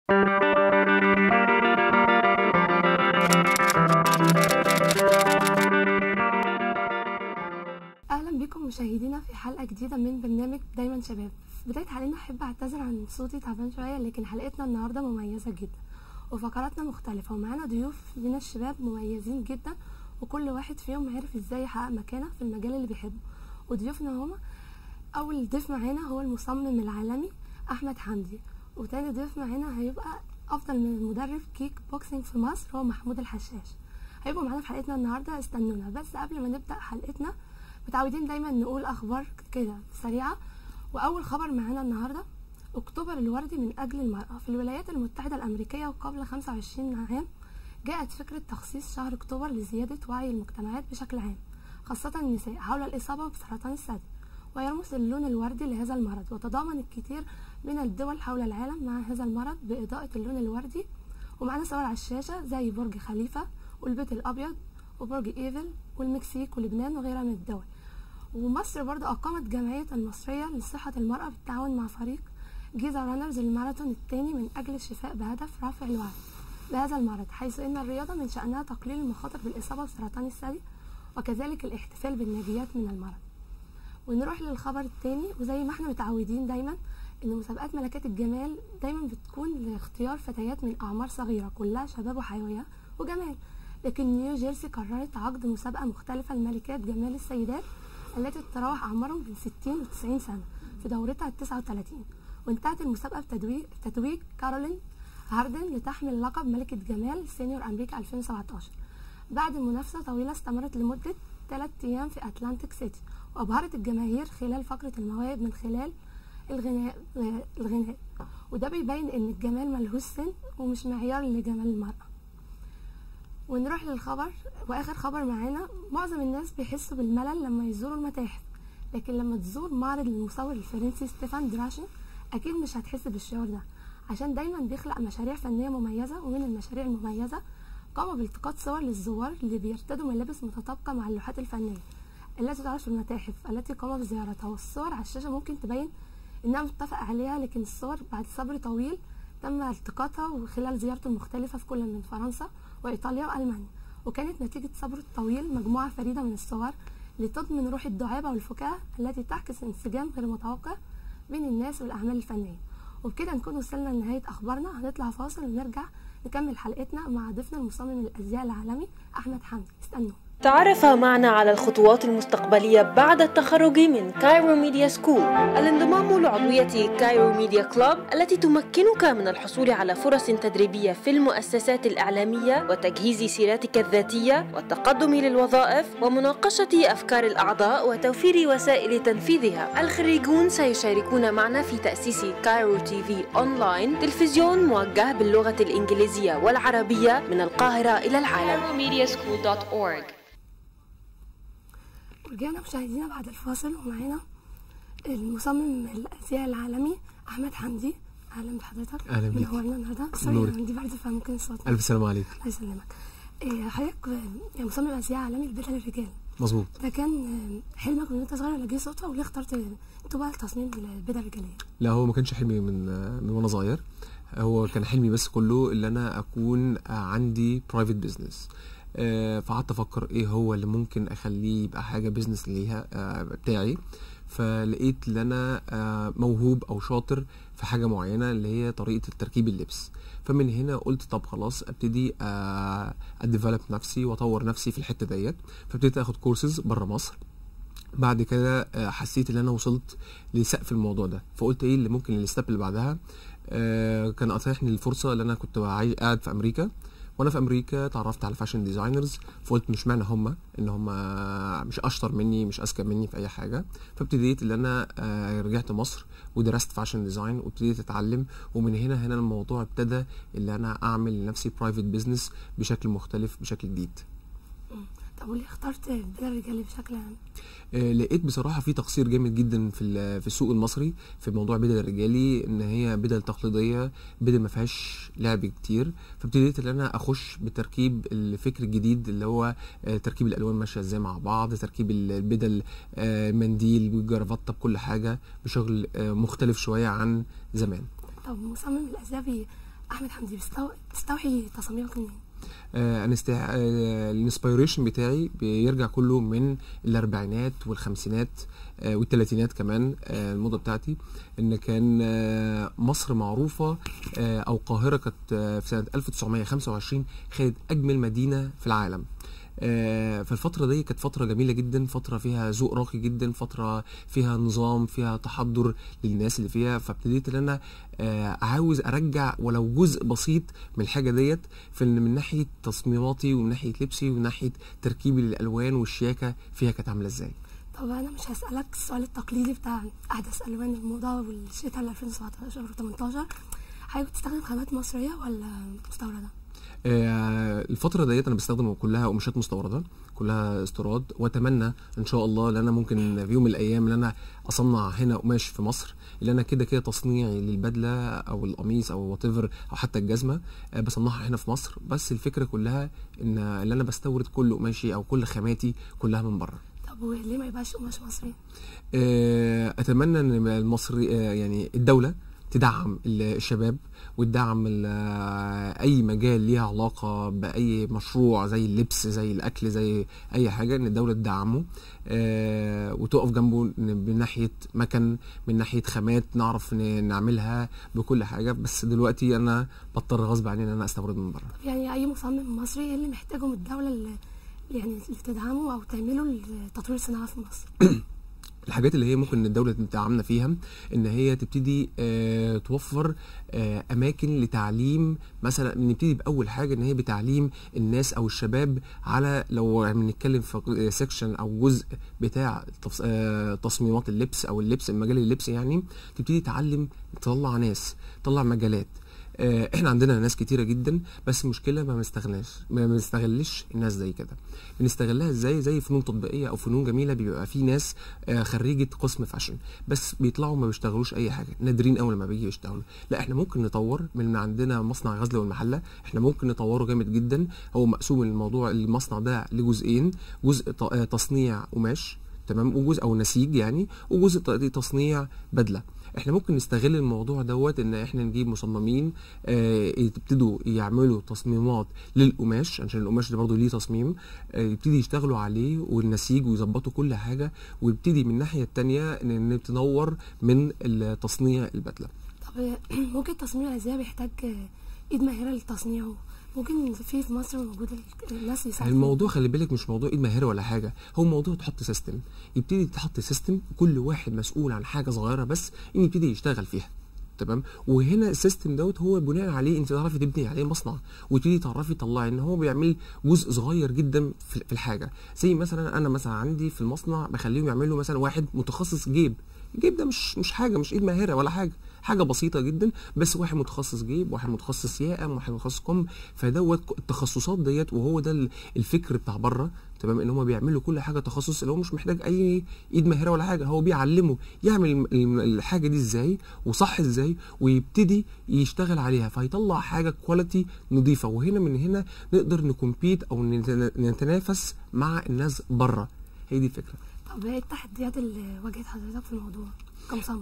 اهلا بكم مشاهدينا في حلقه جديده من برنامج دايما شباب في بدايه حلقتنا احب اعتذر عن صوتي تعبان شويه لكن حلقتنا النهارده مميزه جدا وفقراتنا مختلفه ومعانا ضيوف من الشباب مميزين جدا وكل واحد فيهم عرف ازاي يحقق مكانه في المجال اللي بيحبه وضيوفنا هما اول ضيف معانا هو المصمم العالمي احمد حمدي وتاني ضيف معانا هيبقى افضل من مدرب كيك بوكسينج في مصر هو محمود الحشاش هيبقوا معانا في حلقتنا النهارده استنونا بس قبل ما نبدا حلقتنا متعودين دايما نقول اخبار كده سريعه واول خبر معانا النهارده اكتوبر الوردي من اجل المراه في الولايات المتحده الامريكيه وقبل 25 عام جاءت فكره تخصيص شهر اكتوبر لزياده وعي المجتمعات بشكل عام خاصه النساء حول الاصابه بسرطان الثدي ويرمز اللون الوردي لهذا المرض وتضامن الكثير من الدول حول العالم مع هذا المرض بإضاءة اللون الوردي ومعنا صور على الشاشة زي برج خليفة والبيت الأبيض وبرج إيفل والمكسيك ولبنان وغيرها من الدول ومصر برضو أقامت جمعية المصرية لصحة المرأة بالتعاون مع فريق جيزة رانرز الماراثون الثاني من أجل الشفاء بهدف رفع الوعي بهذا المرض حيث إن الرياضة من شأنها تقليل المخاطر بالإصابة بسرطان الثدي وكذلك الاحتفال بالناجيات من المرض ونروح للخبر الثاني وزي ما احنا متعودين دايما ان مسابقات ملكات الجمال دايما بتكون لاختيار فتيات من اعمار صغيره كلها شباب وحيويه وجمال لكن نيو جيرسي قررت عقد مسابقه مختلفه لملكات جمال السيدات التي تتراوح اعمارهم بين 60 و 90 سنه في دورتها ال 39 وانتهت المسابقه بتتويج بتتويج كارولين هاردن لتحمل لقب ملكه جمال سينيور امريكا 2017 بعد منافسه طويله استمرت لمده 3 ايام في اتلانتيك سيتي وأبهرت الجماهير خلال فقرة المواهب من خلال الغناء الغناء وده بيبين ان الجمال ملهوش سن ومش معيار لجمال المرأة ونروح للخبر واخر خبر معانا معظم الناس بيحسوا بالملل لما يزوروا المتاحف لكن لما تزور معرض المصور الفرنسي ستيفان دراشن اكيد مش هتحس بالشعور ده عشان دايما بيخلق مشاريع فنية مميزة ومن المشاريع المميزة قام بالتقاط صور للزوار اللي بيرتدوا ملابس متطابقة مع اللوحات الفنية التي تعرض في المتاحف التي قام بزيارتها والصور على الشاشة ممكن تبين إنها متفق عليها لكن الصور بعد صبر طويل تم التقاطها وخلال زيارته المختلفة في كل من فرنسا وإيطاليا وألمانيا وكانت نتيجة صبره الطويل مجموعة فريدة من الصور لتضمن روح الدعابة والفكاهة التي تعكس انسجام غير متوقع بين الناس والأعمال الفنية وبكده نكون وصلنا لنهاية أخبارنا هنطلع فاصل ونرجع نكمل حلقتنا مع ضيفنا المصمم الأزياء العالمي أحمد حمدي استنوا تعرف معنا على الخطوات المستقبلية بعد التخرج من كايرو ميديا سكول الانضمام لعضوية كايرو ميديا كلوب التي تمكنك من الحصول على فرص تدريبية في المؤسسات الإعلامية وتجهيز سيرتك الذاتية والتقدم للوظائف ومناقشة أفكار الأعضاء وتوفير وسائل تنفيذها الخريجون سيشاركون معنا في تأسيس كايرو تي في أونلاين تلفزيون موجه باللغة الإنجليزية والعربية من القاهرة إلى العالم CairoMediaSchool.org ورجعنا مشاهدينا بعد الفاصل ومعانا المصمم الازياء العالمي احمد حمدي اهلا بحضرتك أهلا بيك. منورنا النهارده سوري نورك. أنا عندي برد فممكن الصوت ألف سلام عليك الله يسلمك إيه، حضرتك آه، مصمم ازياء عالمي لبدل الرجال مظبوط ده كان آه، حلمك من وانت صغير ولا جه صدفه وليه اخترت انتوا بقى تصميم البدل الرجاليه لا هو ما كانش حلمي من من وانا صغير هو كان حلمي بس كله اللي انا اكون عندي برايفت بزنس فقعدت افكر ايه هو اللي ممكن اخليه يبقى حاجه بزنس ليها آه، بتاعي فلقيت ان انا آه، موهوب او شاطر في حاجه معينه اللي هي طريقه تركيب اللبس فمن هنا قلت طب خلاص ابتدي اديفلوب نفسي واطور نفسي في الحته ديت فابتديت اخد كورسز بره مصر بعد كده آه، حسيت ان انا وصلت لسقف الموضوع ده فقلت ايه اللي ممكن الستep اللي بعدها آه، كان اتاحني الفرصه اللي انا كنت عايز قاعد في امريكا وانا في امريكا اتعرفت على فاشن ديزاينرز فقلت مش معنى هم ان هم مش اشطر مني مش اذكى مني في اي حاجه فابتديت ان انا آه، رجعت مصر ودرست فاشن ديزاين وابتديت اتعلم ومن هنا هنا الموضوع ابتدى اللي انا اعمل لنفسي برايفت بزنس بشكل مختلف بشكل جديد طب وليه اخترت البدل الرجالي بشكل عام آه، لقيت بصراحه في تقصير جامد جدا في ال- في السوق المصري في موضوع بدل الرجالي ان هي بدل تقليديه بدل ما فيهاش لعب كتير فابتديت ان انا اخش بتركيب الفكر الجديد اللي هو آه، تركيب الالوان ماشيه ازاي مع بعض تركيب ال- البدل آه، منديل والجرافطه بكل حاجه بشغل آه، مختلف شويه عن زمان طب مصمم الازياء بي- احمد حمدي بتستو... بتستوحي تصاميمك منين آه، انا است... آه، الانسبيريشن بتاعي بيرجع كله من الاربعينات والخمسينات آه، والثلاثينات كمان آه، الموضه بتاعتي ان كان آه، مصر معروفه آه، او القاهره كانت آه، في سنه 1925 خدت اجمل مدينه في العالم آه، فالفترة دي كانت فترة جميلة جدا فترة فيها ذوق راقي جدا فترة فيها نظام فيها تحضر للناس اللي فيها فابتديت ان انا آه، عاوز ارجع ولو جزء بسيط من الحاجة ديت في إن من ناحية تصميماتي ومن ناحية لبسي ومن ناحية تركيبي للالوان والشياكة فيها كانت عاملة ازاي طب انا مش هسألك السؤال التقليدي بتاع احدث الوان الموضة والشتاء ل 2017 و 18 حابب تستخدم خامات مصرية ولا مستوردة آه، الفترة ديت أنا بستخدم كلها قماشات مستوردة كلها استيراد وأتمنى إن شاء الله إن أنا ممكن في يوم من الأيام إن أنا أصنع هنا قماش في مصر اللي أنا كده كده تصنيعي للبدلة أو القميص أو وات أو حتى الجزمة آه، بصنعها هنا في مصر بس الفكرة كلها إن اللي أنا بستورد كل قماشي أو كل خاماتي كلها من بره طب وليه ما يبقاش قماش مصري آه، اتمنى ان المصري آه، يعني الدوله تدعم ال- الشباب وتدعم ال- آه، اي مجال ليها علاقه باي مشروع زي اللبس زي الاكل زي اي حاجه ان الدوله تدعمه آه، وتقف جنبه من ناحيه مكن من ناحيه خامات نعرف ن- نعملها بكل حاجه بس دلوقتي انا بضطر غصب عني ان انا استورد من بره طب يعني اي مصمم مصري ايه اللي محتاجه من الدولة اللي يعني اللي تدعمه او تعمله لتطوير الصناعة في مصر الحاجات اللي هي ممكن الدولة تدعمنا فيها ان هي تبتدي آه توفر آه اماكن لتعليم مثلا نبتدي باول حاجة ان هي بتعليم الناس او الشباب على لو بنتكلم في سيكشن او جزء بتاع تص- آه تصميمات اللبس او اللبس مجال اللبس يعني تبتدي تعلم تطلع ناس تطلع مجالات آه، احنا عندنا ناس كتيره جدا بس المشكله ما بنستغلهاش ما بنستغلش الناس زي كده بنستغلها ازاي زي فنون تطبيقيه او فنون جميله بيبقى في ناس آه، خريجه قسم فاشن بس بيطلعوا ما بيشتغلوش اي حاجه نادرين قوي لما بيجي يشتغلوا لا احنا ممكن نطور من عندنا مصنع غزل والمحله احنا ممكن نطوره جامد جدا هو مقسوم الموضوع المصنع ده لجزئين جزء ت- آه، تصنيع قماش تمام وجزء او نسيج يعني وجزء ت- تصنيع بدله احنا ممكن نستغل الموضوع دوت ان احنا نجيب مصممين آه يبتدوا يعملوا تصميمات للقماش عشان القماش ده برضه ليه تصميم آه يبتدي يشتغلوا عليه والنسيج ويظبطوا كل حاجه ويبتدي من الناحيه التانية ان إن تنور من تصنيع البدله طب ممكن تصميم الازياء بيحتاج ايد ماهرة لتصنيعه ممكن في في مصر موجود ال- الناس يساعدوا الموضوع خلي بالك مش موضوع ايد ماهره ولا حاجه هو موضوع تحط سيستم يبتدي تحط سيستم كل واحد مسؤول عن حاجه صغيره بس ان يبتدي يشتغل فيها تمام وهنا السيستم دوت هو بناء عليه انت تعرفي تبني عليه مصنع وتبتدي تعرفي تطلعي ان هو بيعمل جزء صغير جدا في في الحاجه زي مثلا انا مثلا عندي في المصنع بخليهم يعملوا مثلا واحد متخصص جيب الجيب ده مش مش حاجه مش ايد ماهره ولا حاجه حاجه بسيطه جدا بس واحد متخصص جيب واحد متخصص ياقم واحد متخصص كم فدوت التخصصات ديت وهو ده ال- الفكر بتاع بره تمام ان هم بيعملوا كل حاجه تخصص اللي هو مش محتاج اي ايد ماهره ولا حاجه هو بيعلمه يعمل الم- الم- الحاجه دي ازاي وصح ازاي ويبتدي يشتغل عليها فيطلع حاجه كواليتي نظيفه وهنا من هنا نقدر نكمبيت او نتنا- نتنافس مع الناس بره هي دي الفكره طب ايه التحديات اللي واجهت حضرتك في الموضوع كمصمم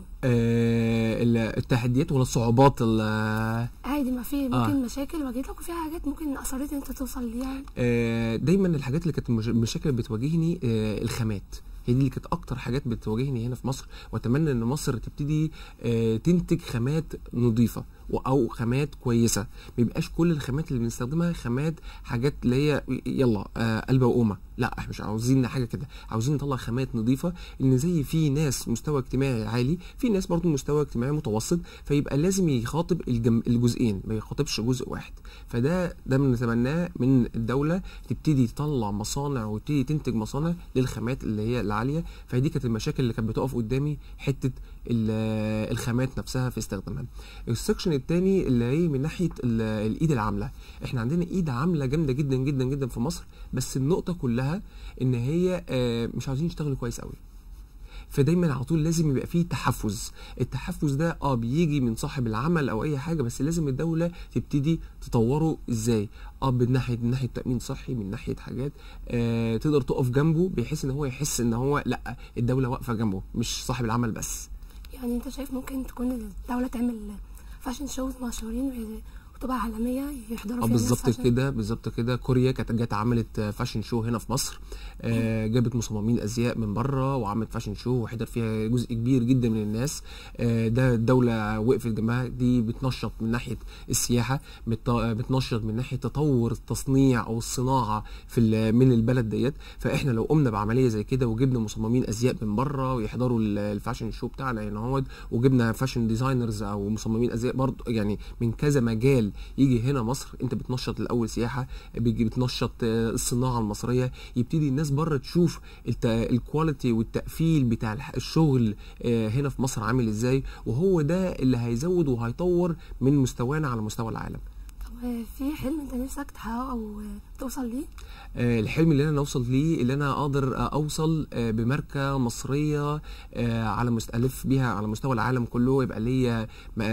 آه ال- التحديات ولا الصعوبات ال- عادي ما في ممكن آه. مشاكل واجهت لك وفي حاجات ممكن اصريت ان انت توصل ليها آه، دايما الحاجات اللي كانت المش- المشاكل اللي بتواجهني آه، الخامات هي دي اللي كانت اكتر حاجات بتواجهني هنا في مصر واتمنى ان مصر تبتدي آه، تنتج خامات نظيفه و- او خامات كويسه ما يبقاش كل الخامات اللي بنستخدمها خامات حاجات اللي هي يلا آه، قلبه وقومه لا احنا مش عاوزين حاجه كده عاوزين نطلع خامات نظيفه ان زي في ناس مستوى اجتماعي عالي في ناس برضو مستوى اجتماعي متوسط فيبقى لازم يخاطب الجم... الجزئين ما يخاطبش جزء واحد فده ده بنتمناه من الدوله تبتدي تطلع مصانع وتبتدي تنتج مصانع للخامات اللي هي العاليه فدي كانت المشاكل اللي كانت بتقف قدامي حته ال- الخامات نفسها في استخدامها السكشن الثاني اللي هي من ناحيه ال- الايد العامله احنا عندنا ايد عامله جامده جدا جدا جدا في مصر بس النقطه كلها ان هي آه، مش عاوزين يشتغلوا كويس قوي فدايما على طول لازم يبقى فيه تحفز التحفز ده اه بيجي من صاحب العمل او اي حاجه بس لازم الدوله تبتدي تطوره ازاي اه من ناحيه من ناحيه تامين صحي من ناحيه حاجات آه تقدر تقف جنبه بحيث ان هو يحس ان هو لا الدوله واقفه جنبه مش صاحب العمل بس يعني انت شايف ممكن تكون الدولة تعمل فاشن شوز مشهورين وهي- بطولة عالمية يحضروا اه فيها ناس بالظبط عشان- كده بالظبط كده كوريا كانت جت عملت آه، فاشن شو هنا في مصر آه، جابت مصممين ازياء من بره وعملت فاشن شو وحضر فيها جزء كبير جدا من الناس آه، ده الدوله وقفت جنبها دي بتنشط من ناحيه السياحه بت- بتنشط من ناحيه تطور التصنيع او الصناعه في ال- من البلد ديت فاحنا لو قمنا بعمليه زي كده وجبنا مصممين ازياء من بره ويحضروا ال- الفاشن شو بتاعنا هنا اهوت وجبنا فاشن ديزاينرز او مصممين ازياء برضه يعني من كذا مجال يجي هنا مصر انت بتنشط الاول سياحه بيجي بتنشط آه، الصناعه المصريه يبتدي الناس بره تشوف الت- الكواليتي والتقفيل بتاع الح- الشغل آه، هنا في مصر عامل ازاي وهو ده اللي هيزود وهيطور من مستوانا على مستوى العالم طب آه، في حلم انت نفسك تحققه او آه، توصل ليه آه، الحلم اللي انا اوصل ليه اللي انا اقدر آه، اوصل آه، بماركه مصريه آه، على مست... الف بيها على مستوى العالم كله يبقى ليا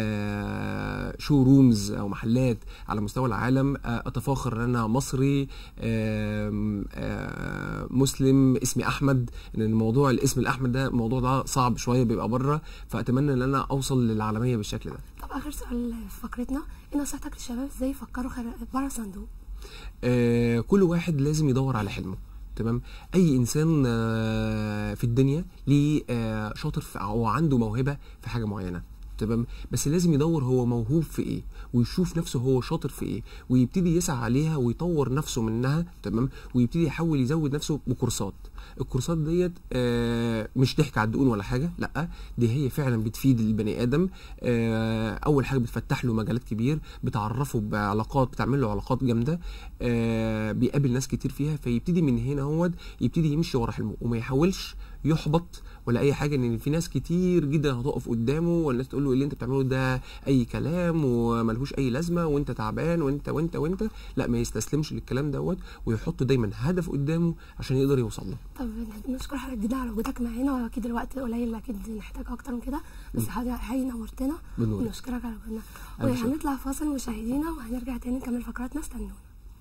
شو رومز او محلات على مستوى العالم آه، اتفاخر ان انا مصري آم، آه، مسلم اسمي احمد ان الموضوع الاسم الاحمد ده الموضوع ده صعب شويه بيبقى بره فاتمنى ان انا اوصل للعالميه بالشكل ده طب اخر سؤال في فقرتنا ايه نصيحتك للشباب ازاي يفكروا خر... بره الصندوق آه، كل واحد لازم يدور على حلمه تمام اي انسان آه، في الدنيا ليه آه، شاطر في او عنده موهبه في حاجه معينه تمام بس لازم يدور هو موهوب في ايه ويشوف نفسه هو شاطر في ايه ويبتدي يسعى عليها ويطور نفسه منها تمام ويبتدي يحاول يزود نفسه بكورسات الكورسات ديت آه، مش ضحك على الدقون ولا حاجه لا دي هي فعلا بتفيد البني ادم آه، اول حاجه بتفتح له مجالات كبير بتعرفه بعلاقات بتعمل له علاقات جامده آه، بيقابل ناس كتير فيها فيبتدي من هنا هو يبتدي يمشي ورا حلمه وما يحاولش يحبط ولا اي حاجه ان في ناس كتير جدا هتقف قدامه والناس تقول له اللي انت بتعمله ده اي كلام وملهوش اي لازمه وانت تعبان وانت وانت وانت لا ما يستسلمش للكلام دوت ويحط دايما هدف قدامه عشان يقدر يوصل له طب نشكر حضرتك جدا على وجودك معانا واكيد الوقت قليل اكيد نحتاج اكتر من كده بس حضرتك حقيقي نورتنا بنورك. ونشكرك على وجودنا ألف شكر. وهنطلع فاصل مشاهدينا وهنرجع تاني نكمل فقراتنا استنونا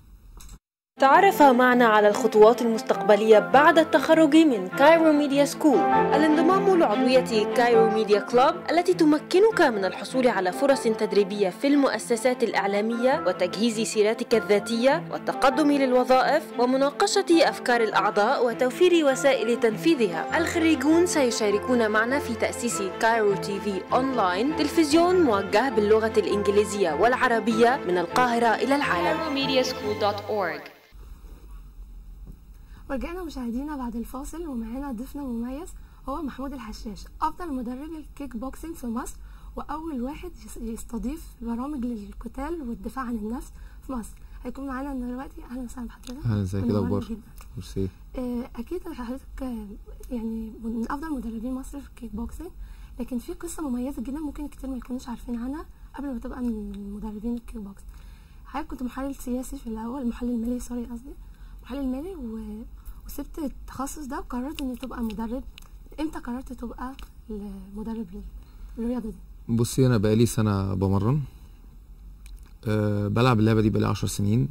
تعرف معنا على الخطوات المستقبلية بعد التخرج من كايرو ميديا سكول الانضمام لعضوية كايرو ميديا كلوب التي تمكنك من الحصول على فرص تدريبية في المؤسسات الإعلامية وتجهيز سيرتك الذاتية والتقدم للوظائف ومناقشة أفكار الأعضاء وتوفير وسائل تنفيذها الخريجون سيشاركون معنا في تأسيس كايرو تي في أونلاين تلفزيون موجه باللغة الإنجليزية والعربية من القاهرة إلى العالم CairoMediaSchool.org ورجعنا مشاهدينا بعد الفاصل ومعانا ضيفنا مميز هو محمود الحشاش افضل مدرب الكيك بوكسينج في مصر واول واحد يس- يستضيف برامج للقتال والدفاع عن النفس في مصر هيكون معانا دلوقتي اهلا وسهلا بحضرتك اهلا ازيك ايه منورنا الاخبار جدا. ميرسي آه، اكيد حضرتك آه، يعني من افضل مدربين مصر في الكيك بوكسينج لكن في قصه مميزه جدا ممكن كتير ما يكونوش عارفين عنها قبل ما تبقى من مدربين الكيك بوكس حضرتك كنت محلل سياسي في الاول محلل مالي سوري قصدي محلل مالي و... وسبت التخصص ده وقررت اني تبقى مدرب امتى قررت تبقى المدرب للرياضه دي بصي انا بقالي سنه بمرن أه بلعب اللعبه دي بقالي عشر سنين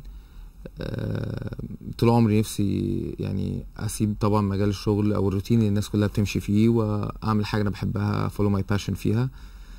أه طول عمري نفسي يعني اسيب طبعا مجال الشغل او الروتين اللي الناس كلها بتمشي فيه واعمل حاجه انا بحبها فولو ماي باشن فيها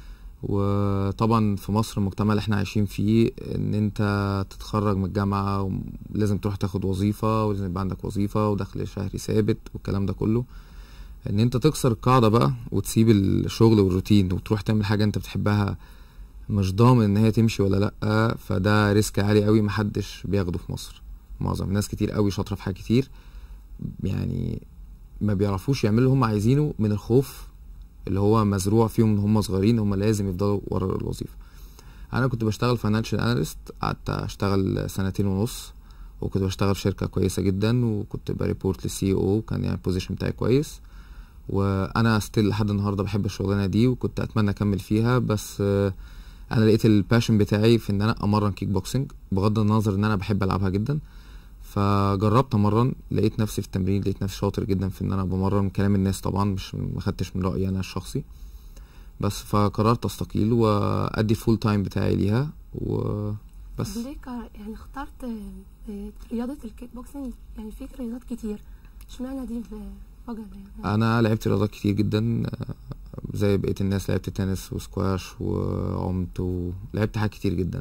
وطبعا في مصر المجتمع اللي احنا عايشين فيه ان انت تتخرج من الجامعه ولازم تروح تاخد وظيفه ولازم يبقى عندك وظيفه ودخل شهري ثابت والكلام ده كله ان انت تكسر القاعده بقى وتسيب الشغل والروتين وتروح تعمل حاجه انت بتحبها مش ضامن ان هي تمشي ولا لا فده ريسك عالي قوي محدش بياخده في مصر معظم ناس كتير قوي شاطره في حاجات كتير يعني ما بيعرفوش يعملوا اللي هم عايزينه من الخوف اللي هو مزروع فيهم ان هم صغيرين هم لازم يفضلوا ورا الوظيفه انا كنت بشتغل فاينانشال اناليست قعدت اشتغل سنتين ونص وكنت بشتغل في شركه كويسه جدا وكنت بريبورت للسي او كان يعني البوزيشن بتاعي كويس وانا ستيل لحد النهارده بحب الشغلانه دي وكنت اتمنى اكمل فيها بس آه، انا لقيت الباشن بتاعي في ان انا امرن كيك بوكسنج بغض النظر ان انا بحب العبها جدا فجربت امرن لقيت نفسي في التمرين لقيت نفسي شاطر جدا في ان انا بمرن من كلام الناس طبعا مش ما خدتش من رايي انا الشخصي بس فقررت استقيل وادي الفول تايم بتاعي ليها وبس طب ليه قر- يعني اخترت آه، آه، رياضه الكيك بوكسينج يعني في رياضات كتير اشمعنى دي بوجه يعني انا لعبت رياضات كتير جدا آه، زي بقيه الناس لعبت تنس وسكواش وعمت ولعبت حاجات كتير جدا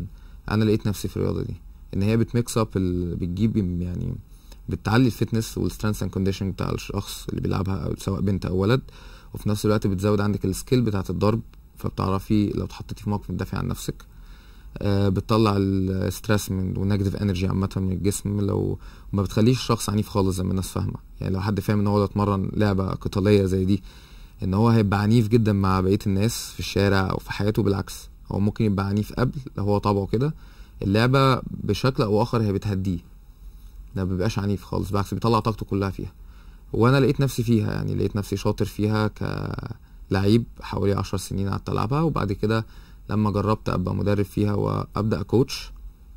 انا لقيت نفسي في الرياضه دي ان هي بتميكس اب ال- بتجيب يعني بتعلي الفتنس والسترينث اند كونديشن بتاع الشخص اللي بيلعبها او سواء بنت او ولد وفي نفس الوقت بتزود عندك السكيل بتاعت الضرب فبتعرفي لو اتحطيتي في موقف تدافعي عن نفسك آه، بتطلع الستريس من والنيجاتيف انرجي عامه من الجسم لو ما بتخليش الشخص عنيف خالص زي ما الناس فاهمه يعني لو حد فاهم ان هو اتمرن لعبه قتاليه زي دي ان هو هيبقى عنيف جدا مع بقيه الناس في الشارع او في حياته بالعكس هو ممكن يبقى عنيف قبل لو هو طبعه كده اللعبه بشكل او اخر هي بتهديه ده ما بيبقاش عنيف خالص بالعكس بيطلع طاقته كلها فيها وانا لقيت نفسي فيها يعني لقيت نفسي شاطر فيها كلعيب حوالي عشر سنين قعدت العبها وبعد كده لما جربت ابقى مدرب فيها وابدا كوتش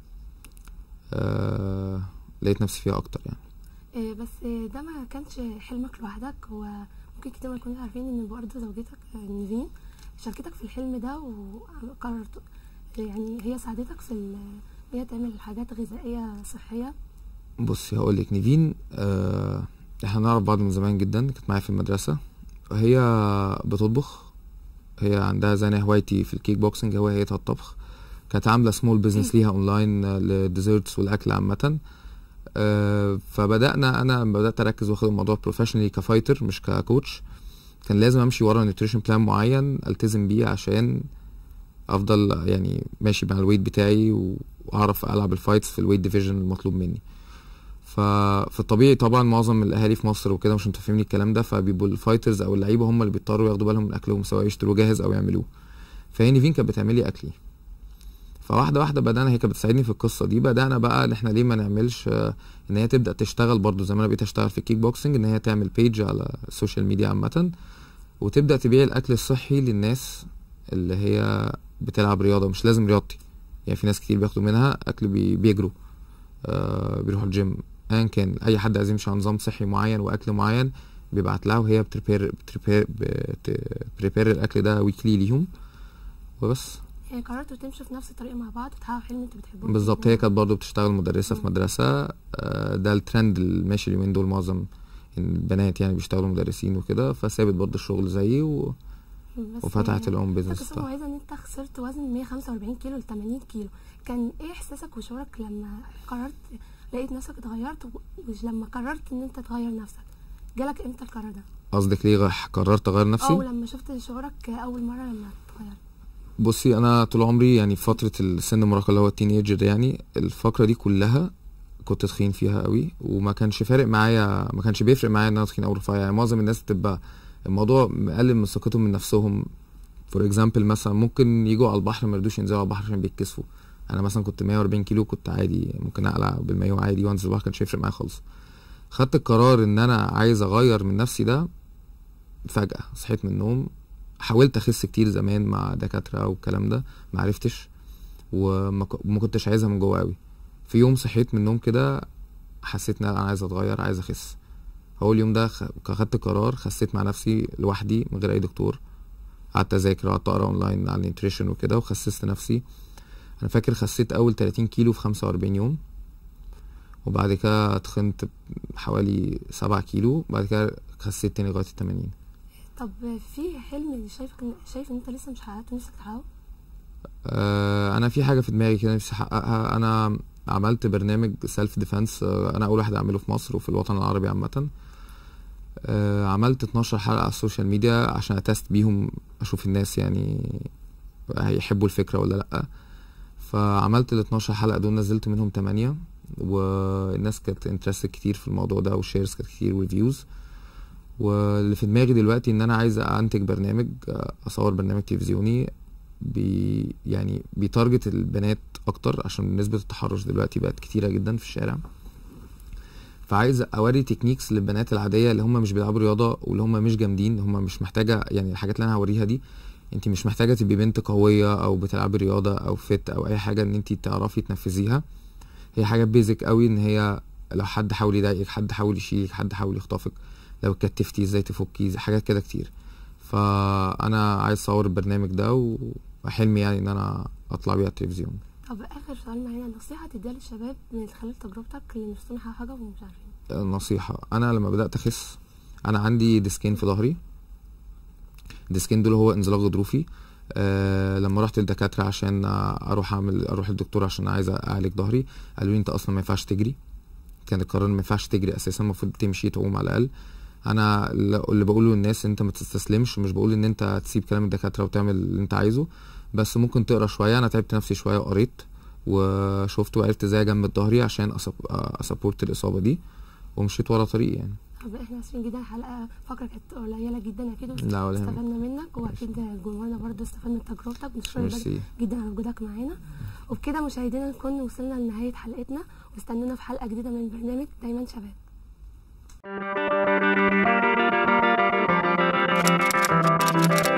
آه لقيت نفسي فيها اكتر يعني آه، بس آه، ده ما كانش حلمك لوحدك هو ممكن كتير ما يكونوا عارفين ان برضه زوجتك آه، نيفين شاركتك في الحلم ده وقررت يعني هي ساعدتك في ال- ان هي تعمل حاجات غذائيه صحيه بصي هقول لك نيفين آه احنا نعرف بعض من زمان جدا كانت معايا في المدرسه هي بتطبخ هي عندها زي أنا هوايتي في الكيك بوكسنج هوايتها الطبخ كانت عامله سمول بزنس ليها اونلاين آه، للديزرتس والاكل عامه آه فبدانا انا لما بدات اركز واخد الموضوع بروفيشنالي كفايتر مش ككوتش كان لازم امشي ورا نيوتريشن بلان معين التزم بيه عشان افضل يعني ماشي مع الويت بتاعي واعرف العب الفايتس في الويت ديفيجن المطلوب مني ففي الطبيعي طبعا معظم الاهالي في مصر وكده مش متفهمين الكلام ده فبيبقوا الفايترز او اللعيبه هم اللي بيضطروا ياخدوا بالهم من اكلهم سواء يشتروه جاهز او يعملوه فهي نيفين كانت بتعمل لي اكلي فواحده واحده بدانا هي كانت بتساعدني في القصه دي بدانا بقى ان احنا ليه ما نعملش آه، ان هي تبدا تشتغل برضو زي ما انا بقيت اشتغل في الكيك بوكسنج ان هي تعمل بيج على السوشيال ميديا عامه وتبدا تبيع الاكل الصحي للناس اللي هي بتلعب رياضه مش لازم رياضتي يعني في ناس كتير بياخدوا منها اكل بي بيجروا آه بيروحوا الجيم ايا كان اي حد عايز يمشي على نظام صحي معين واكل معين بيبعت لها وهي بتريبير بتريبير بتريبير الاكل ده ويكلي ليهم وبس يعني قررتوا تمشوا في نفس الطريق مع بعض وتحققوا حلم انتوا بتحبوه بالظبط هي كانت برضو بتشتغل مدرسة في مدرسة آه، ده الترند اللي ماشي اليومين دول معظم البنات يعني بيشتغلوا مدرسين وكده فسابت برضو الشغل زيي و... بس وفتحت يعني الاون انت بيزنس قصة بتاعها مميزة ان انت خسرت وزن 145 كيلو ل 80 كيلو كان ايه احساسك وشعورك لما قررت لقيت نفسك اتغيرت و- ولما قررت ان انت تغير نفسك جالك امتى القرار ده قصدك ليه غ- قررت اغير او نفسي لما شفت شعورك اول مرة لما اتغيرت بصي انا طول عمري يعني في فترة السن المراهقة اللي هو التينيجر يعني الفقرة دي كلها كنت تخين فيها قوي وما كانش فارق معايا ما كانش بيفرق معايا ان انا تخين او رفيع يعني معظم الناس بتبقى الموضوع مقلل من ثقتهم من نفسهم فور اكزامبل مثلا ممكن يجوا على البحر ما يردوش ينزلوا على البحر عشان بيتكسفوا انا مثلا كنت 140 كيلو كنت عادي ممكن اقلع بالمايو عادي وانزل البحر كانش هيفرق معايا خالص خدت القرار ان انا عايز اغير من نفسي ده فجأة صحيت من النوم حاولت اخس كتير زمان مع دكاترة والكلام ده معرفتش وما ك- ما كنتش عايزها من جوه قوي في يوم صحيت من النوم كده حسيت ان انا عايز اتغير عايز اخس اول يوم ده خ- خدت قرار خسيت مع نفسي لوحدي من غير اي دكتور قعدت اذاكر وقعدت اقرا اونلاين على النيوتريشن وكده وخسست نفسي انا فاكر خسيت اول 30 كيلو في 45 يوم وبعد كده تخنت حوالي 7 كيلو بعد كده خسيت تاني لغايه 80 طب في حلم شايف شايف ان انت لسه مش حققته نفسك تحققه آه، انا في حاجه في دماغي كده نفسي احققها انا عملت برنامج سيلف ديفense انا اول واحد اعمله في مصر وفي الوطن العربي عامه آه، عملت 12 حلقه على السوشيال ميديا عشان اتست بيهم اشوف الناس يعني هيحبوا الفكره ولا لا فعملت ال 12 حلقه دول نزلت منهم 8 والناس كانت انترستد كتير في الموضوع ده والشيرز كانت كتير والفيوز واللي في دماغي دلوقتي ان انا عايز انتج برنامج آه، اصور برنامج تلفزيوني بي يعني بيتارجت البنات اكتر عشان نسبة التحرش دلوقتي بقت كتيرة جدا في الشارع فعايز اوري تكنيكس للبنات العادية اللي هم مش بيلعبوا رياضة واللي هم مش جامدين هم مش محتاجة يعني الحاجات اللي انا هوريها دي انت مش محتاجة تبقي بنت قوية او بتلعبي رياضة او فت او اي حاجة ان انت تعرفي تنفذيها هي حاجات بيزك قوي ان هي لو حد حاول يضايقك حد حاول يشيلك حد حاول يخطفك لو اتكتفتي ازاي تفكي حاجات كده كتير فانا عايز اصور البرنامج ده وحلمي يعني ان انا اطلع بيه على التلفزيون طب اخر سؤال معايا نصيحة تديها للشباب من خلال تجربتك اللي نفسهم يحققوا حاجة ومش عارفين نصيحة أنا لما بدأت أخس أنا عندي ديسكين في ظهري الديسكين دول هو انزلاق غضروفي آه لما رحت للدكاتره عشان اروح اعمل اروح للدكتور عشان عايز اعالج ظهري قالوا لي انت اصلا ما ينفعش تجري كان القرار ما ينفعش تجري اساسا المفروض تمشي تعوم على الاقل انا اللي بقوله للناس انت ما تستسلمش مش بقول ان انت تسيب كلام الدكاتره وتعمل اللي انت عايزه بس ممكن تقرا شويه انا تعبت نفسي شويه وقريت وشفت وعرفت ازاي اجمد ظهري عشان أسب- اسبورت الاصابه دي ومشيت ورا طريقي يعني طب احنا اسفين جدا الحلقه فقره كانت قليله جدا اكيد لا ولا يهمك. استفدنا منك واكيد جمهورنا برضه استفاد من تجربتك بنشكرك ميرسي. جدا على وجودك معانا وبكده مشاهدينا نكون وصلنا لنهايه حلقتنا واستنونا في حلقه جديده من برنامج دايما شباب